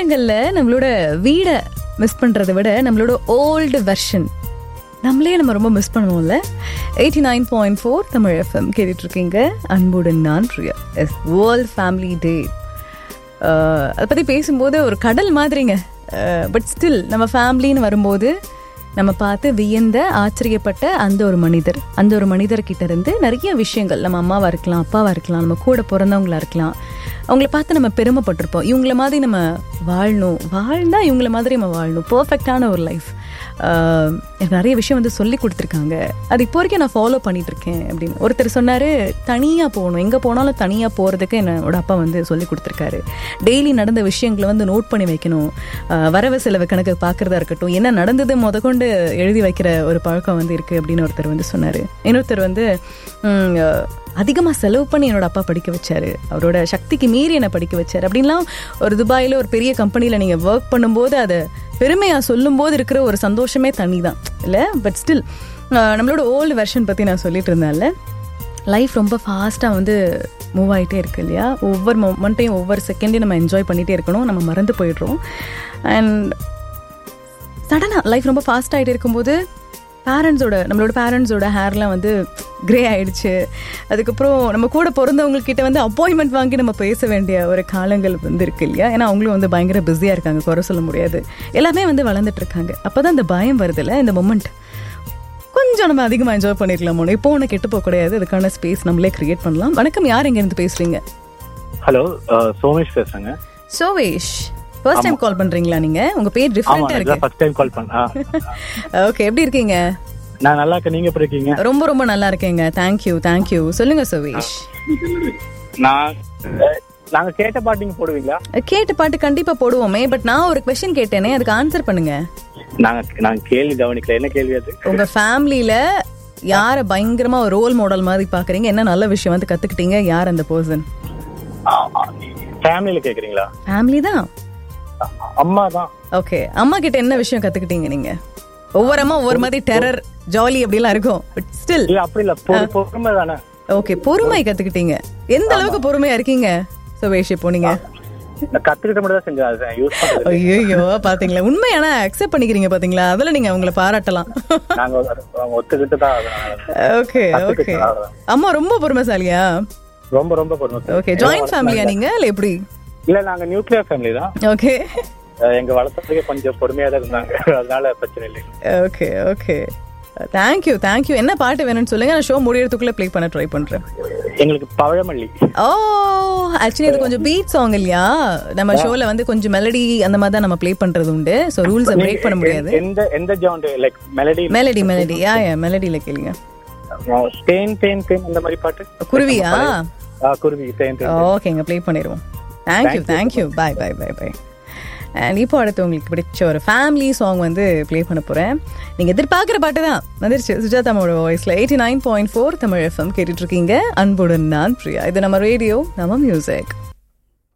நேரங்களில் நம்மளோட வீடை மிஸ் பண்ணுறதை விட நம்மளோட ஓல்டு வெர்ஷன் நம்மளே நம்ம ரொம்ப மிஸ் பண்ணுவோம்ல eighty nine point four Tamil FM கேட்டுட்ருக்கீங்க அன்புடன் நான் Priya yes world family day அதை பற்றி பேசும்போது ஒரு கடல் மாதிரிங்க பட் ஸ்டில் நம்ம ஃபேமிலின்னு வரும்போது நம்ம பார்த்து வியந்த ஆச்சரியப்பட்ட அந்த ஒரு மனிதர் அந்த ஒரு மனிதர்கிட்ட இருந்து நிறைய விஷயங்கள் நம்ம அம்மாவாக இருக்கலாம் அப்பாவாக இருக்கலாம் நம்ம கூட பிறந்தவங்களா இருக்கலாம் அவங்கள பார்த்து நம்ம பெருமைப்பட்டிருப்போம் இவங்கள மாதிரி நம்ம வாழணும் வாழ்ந்தா இவங்கள மாதிரி நம்ம வாழணும் பர்ஃபெக்டான ஒரு லைஃப் எனக்கு நிறைய விஷயம் வந்து சொல்லி கொடுத்துருக்காங்க அது இப்போ வரைக்கும் நான் ஃபாலோ பண்ணிட்டு இருக்கேன் அப்படின்னு ஒருத்தர் சொன்னார் தனியாக போகணும் எங்கே போனாலும் தனியாக போகிறதுக்கு என்னோட அப்பா வந்து சொல்லி கொடுத்துருக்காரு டெய்லி நடந்த விஷயங்களை வந்து நோட் பண்ணி வைக்கணும் ஆஹ் வரவு செலவு கணக்கு பார்க்குறதா இருக்கட்டும் என்ன நடந்தது முத கொண்டு எழுதி வைக்கிற ஒரு பழக்கம் வந்து இருக்குது அப்படின்னு ஒருத்தர் வந்து சொன்னார் இன்னொருத்தர் வந்து உம், அதிகமாக செலவு பண்ணி என்னோட அப்பா படிக்க வச்சாரு அவரோட சக்திக்கு மீறி என்னை படிக்க வச்சாரு அப்படின்லாம் ஒரு துபாயில் ஒரு பெரிய கம்பெனியில் நீங்கள் ஒர்க் பண்ணும்போது அதை பெருமையாக சொல்லும்போது இருக்கிற ஒரு சந்தோஷமே தனி தான் இல்லை பட் ஸ்டில் நம்மளோட ஓல்டு வெர்ஷன் பற்றி நான் சொல்லிட்டு இருந்தேன்ல லைஃப் ரொம்ப ஃபாஸ்ட்டாக வந்து மூவ் ஆகிட்டே இருக்கு இல்லையா ஒவ்வொரு மொமெண்ட்டையும் ஒவ்வொரு செகண்டையும் நம்ம என்ஜாய் பண்ணிகிட்டே இருக்கணும் நம்ம மறந்து போயிடுறோம் அண்ட் சடனாக லைஃப் ரொம்ப ஃபாஸ்ட் ஆகிட்டு இருக்கும்போது பேரண்ட்ஸோட நம்மளோட பேரண்ட்ஸோட ஹேர்லாம் வந்து க்ரே ஆயிடுச்சு அதுக்கப்புறம் நம்ம கூட பிறந்தவங்கக்கிட்ட வந்து அப்பாயின்மெண்ட் வாங்கி நம்ம பேச வேண்டிய ஒரு காலங்கள் வந்து இருக்கு இல்லையா ஏன்னா அவங்களும் வந்து பயங்கர பிஸியாக இருக்காங்க குறை சொல்ல முடியாது எல்லாமே வந்து வளர்ந்துட்டு இருக்காங்க அப்போ தான் இந்த பயம் வருதுல்ல இந்த மொமெண்ட் கொஞ்சம் நம்ம அதிகமாக என்ஜாய் பண்ணிருக்கலாம் இப்போ ஒன்று கெட்டு போக கிடையாது அதுக்கான ஸ்பேஸ் நம்மளே கிரியேட் பண்ணலாம் வணக்கம் யார் இருந்து பேசுறீங்க ஹலோ சோமேஷ் பேசுறேங்க சோவேஷ் ஃபர்ஸ்ட் டைம் கால் பண்றீங்களா நீங்க உங்க பேர் ஆமா டிஃப்ரெண்டா இருக்கு இதான் ஃபர்ஸ்ட் டைம் கால் பண்ண ஓகே எப்படி இருக்கீங்க நான் நல்லா இருக்கேன் நீங்க எப்படி இருக்கீங்க ரொம்ப ரொம்ப நல்லா இருக்கேங்க தேங்க்யூ தேங்க்யூ சொல்லுங்க சோவேஷ் நான் அஹ், நாங்க கேட்ட பாட்டு நீங்க போடுவீங்களா கேட்டு பாட்டு கண்டிப்பா போடுவோமே பட் நான் ஒரு கொஸ்டின் கேட்டேனே அதுக்கு ஆன்சர் பண்ணுங்க நாங்க நாங்க கேள்வி கவனிக்கல என்ன கேள்வி அது உங்க ஃபேமிலியில யார பயங்கரமா ஒரு ரோல் மாடல் மாதிரி பாக்குறீங்க என்ன நல்ல விஷயம் வந்து கத்துக்கிட்டீங்க யார் அந்த பர்சன் ஃபேமிலியில கேக்குறீங்களா ஃபேமிலி தான் அம்மா தான் ஓகே அம்மா கிட்ட என்ன விஷயம் கத்துக்கிட்டீங்க நீங்க ஒவ்வொரு அம்மா ஒவ்வொரு மாதிரி டெரர் ஜாலி அப்படிலாம் இருக்கும் பட் ஸ்டில் இல்ல அப்படி இல்ல பொறு- பொறுமை தானே ஓகே பொறுமை கத்துக்கிட்டீங்க எந்த அளவுக்கு பொறுமையா இருக்கீங்க சுவேஷ் இப்போ நீங்க நான் கத்துக்கிட்ட மட்டும் தான் செஞ்சேன் அதை யூஸ் பண்றது இல்ல. ஐயோ பாத்தீங்களா உண்மையான அக்செப்ட் பண்ணிக்கிறீங்க பாத்தீங்களா அதுல நீங்க அவங்கள பாராட்டலாம் நாங்க அவங்க ஒத்துக்கிட்டு தான் அதை ஓகே ஓகே கத்துக்கிட்டேன், அவ்வளவுதான். அம்மா ரொம்ப பொறுமைசாலியா ரொம்ப ரொம்ப பொறுமை ஓகே ஜாயிண்ட் ஃபேமிலியா நீங்க இல்ல எப்படி இல்ல நாங்க நியூக்ளியர் ஃபேமிலி தான் ஓகே அஹ், எங்க வளர்த்ததுக்கு கொஞ்சம் பொறுமையா தான் இருந்தாங்க அதனால பிரச்சனை இல்லை ஓகே ஓகே தேங்க்யூ தேங்க்யூ என்ன பாட்டு வேணும்னு சொல்லுங்க நான் ஷோ முடியறதுக்குள்ள ப்ளே பண்ண ட்ரை பண்றேன் எங்களுக்கு பழமல்லி ஓ ஆக்சுவலி இது கொஞ்சம் பீட் சாங் இல்லையா நம்ம ஷோல வந்து கொஞ்சம் மெலடி அந்த மாதிரி தான் நம்ம ப்ளே பண்றது உண்டு ஸோ ரூல்ஸை பிரேக் பண்ண முடியாது எந்த எந்த sound like melody melody melody yeah yeah மெலடியில கேளுங்க தேன் தேன் தேன் அந்த மாதிரி பாட்டு குருவியா ஆ, குருவி தேன் தேன் ஓகேங்க ப்ளே பண்ணிடுவோம் thank you thank you bye bye bye bye and இப்போ அடுத்து உங்களுக்கு பிடிச்ச ஒரு ஃபேமிலி சாங் வந்து ப்ளே பண்ண போகிறேன் நீங்கள் எதிர்பார்க்குற பாட்டு தான் வந்துருச்சு சுஜாதாமோட வாய்ஸில் eighty nine point four Tamil FM கேட்டுட்ருக்கீங்க அன்புடன் நான் பிரியா இது நம்ம ரேடியோ நம்ம மியூசிக்